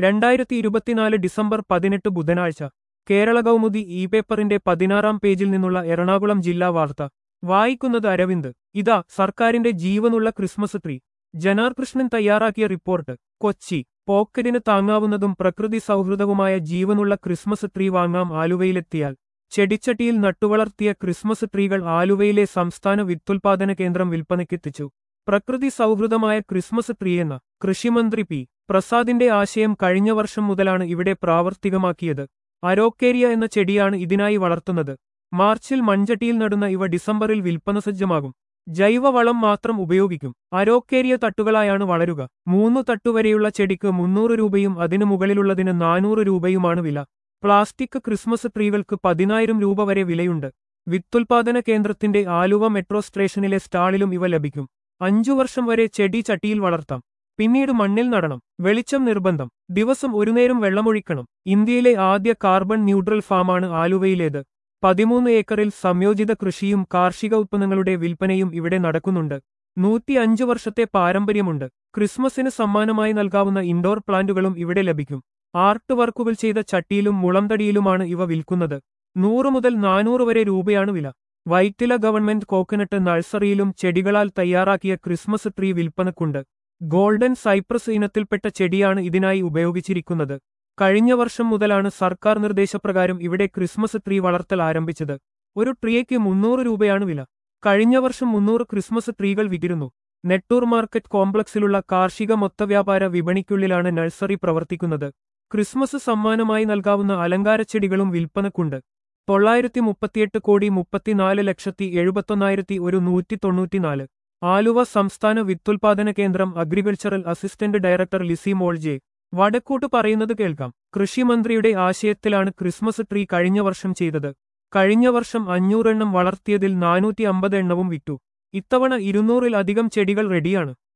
രണ്ടായിരത്തി ഇരുപത്തിനാല് ഡിസംബർ പതിനെട്ട് ബുധനാഴ്ച കേരള കൗമുദി ഇ പേപ്പറിന്റെ പതിനാറാം പേജിൽ നിന്നുള്ള എറണാകുളം ജില്ലാ വാർത്ത വായിക്കുന്നത് അരവിന്ദ് ഇതാ സർക്കാരിന്റെ ജീവനുള്ള ക്രിസ്മസ് ട്രീ ജനാർ കൃഷ്ണൻ തയ്യാറാക്കിയ റിപ്പോർട്ട് കൊച്ചി പോക്കറ്റിന് താങ്ങാവുന്നതും പ്രകൃതി സൗഹൃദവുമായ ജീവനുള്ള ക്രിസ്മസ് ട്രീ വാങ്ങാം ആലുവയിലെത്തിയാൽ ചെടിച്ചട്ടിയിൽ നട്ടുവളർത്തിയ ക്രിസ്മസ് ട്രീകൾ ആലുവയിലെ സംസ്ഥാന വിത്തുൽപാദന കേന്ദ്രം വിൽപ്പനയ്ക്കെത്തിച്ചു പ്രകൃതി സൗഹൃദമായ ക്രിസ്മസ് ട്രീ എന്ന കൃഷിമന്ത്രി പി പ്രസാദിന്റെ ആശയം കഴിഞ്ഞ വർഷം മുതലാണ് ഇവിടെ പ്രാവർത്തികമാക്കിയത് അരോക്കേരിയ എന്ന ചെടിയാണ് ഇതിനായി വളർത്തുന്നത് മാർച്ചിൽ മൺചട്ടിയിൽ നടുന്ന ഇവ ഡിസംബറിൽ വിൽപ്പന സജ്ജമാകും ജൈവവളം മാത്രം ഉപയോഗിക്കും അരോക്കേരിയ തട്ടുകളായാണ് വളരുക മൂന്ന് തട്ടുവരെയുള്ള ചെടിക്ക് മുന്നൂറ് രൂപയും അതിനു മുകളിലുള്ളതിന് നാനൂറ് രൂപയുമാണ് വില പ്ലാസ്റ്റിക് ക്രിസ്മസ് ട്രീകൾക്ക് പതിനായിരം രൂപ വരെ വിലയുണ്ട് വിത്തുൽപാദന കേന്ദ്രത്തിന്റെ ആലുവ മെട്രോ സ്റ്റേഷനിലെ സ്റ്റാളിലും ഇവ ലഭിക്കും അഞ്ചു വർഷം വരെ ചെടി ചട്ടിയിൽ വളർത്താം പിന്നീട് മണ്ണിൽ നടണം വെളിച്ചം നിർബന്ധം ദിവസം ഒരു നേരം വെള്ളമൊഴിക്കണം ഇന്ത്യയിലെ ആദ്യ കാർബൺ ന്യൂട്രൽ ഫാമാണ് ആലുവയിലേത് പതിമൂന്ന് ഏക്കറിൽ സംയോജിത കൃഷിയും കാർഷിക ഉത്പന്നങ്ങളുടെ വിൽപ്പനയും ഇവിടെ നടക്കുന്നുണ്ട് നൂറ്റി അഞ്ച് വർഷത്തെ പാരമ്പര്യമുണ്ട് ക്രിസ്മസിന് സമ്മാനമായി നൽകാവുന്ന ഇൻഡോർ പ്ലാന്റുകളും ഇവിടെ ലഭിക്കും ആർട്ട് വർക്കുകൾ ചെയ്ത ചട്ടിയിലും മുളംതടിയിലുമാണ് ഇവ വിൽക്കുന്നത് നൂറ് മുതൽ നാനൂറ് വരെ രൂപയാണ് വില വൈറ്റില ഗവൺമെന്റ് കോക്കനട്ട് നഴ്സറിയിലും ചെടികളാൽ തയ്യാറാക്കിയ ക്രിസ്മസ് ട്രീ വിൽപ്പനക്കുണ്ട് ഗോൾഡൻ സൈപ്രസ് ഇനത്തിൽപ്പെട്ട ചെടിയാണ് ഇതിനായി ഉപയോഗിച്ചിരിക്കുന്നത് കഴിഞ്ഞ വർഷം മുതലാണ് സർക്കാർ നിർദ്ദേശപ്രകാരം ഇവിടെ ക്രിസ്മസ് ട്രീ വളർത്തൽ ആരംഭിച്ചത് ഒരു ട്രീയ്ക്ക് മുന്നൂറ് രൂപയാണ് വില കഴിഞ്ഞ വർഷം മുന്നൂറ് ക്രിസ്മസ് ട്രീകൾ വിറ്റിരുന്നു നെട്ടൂർ മാർക്കറ്റ് കോംപ്ലക്സിലുള്ള കാർഷിക മൊത്തവ്യാപാര വിപണിക്കുള്ളിലാണ് നഴ്സറി പ്രവർത്തിക്കുന്നത് ക്രിസ്മസ് സമ്മാനമായി നൽകാവുന്ന അലങ്കാരച്ചെടികളും വിൽപ്പനക്കുണ്ട് തൊള്ളായിരത്തി മുപ്പത്തിയെട്ട് കോടി മുപ്പത്തിനാല് ലക്ഷത്തി എഴുപത്തൊന്നായിരത്തി ഒരു നൂറ്റി തൊണ്ണൂറ്റിനാല് ആലുവ സംസ്ഥാന വിത്തുൽപാദന കേന്ദ്രം agricultural assistant director Lizy Mol J Vadakkoot പറയുന്നത് കേൾക്കാം കൃഷിമന്ത്രിയുടെ ആശയത്തിലാണ് ക്രിസ്മസ് ട്രീ കഴിഞ്ഞ വർഷം ചെയ്തത് കഴിഞ്ഞ വർഷം അഞ്ഞൂറെണ്ണം വളർത്തിയതിൽ നാനൂറ്റി അമ്പത് എണ്ണവും വിറ്റു ഇത്തവണ ഇരുന്നൂറിലധികം ചെടികൾ റെഡിയാണ്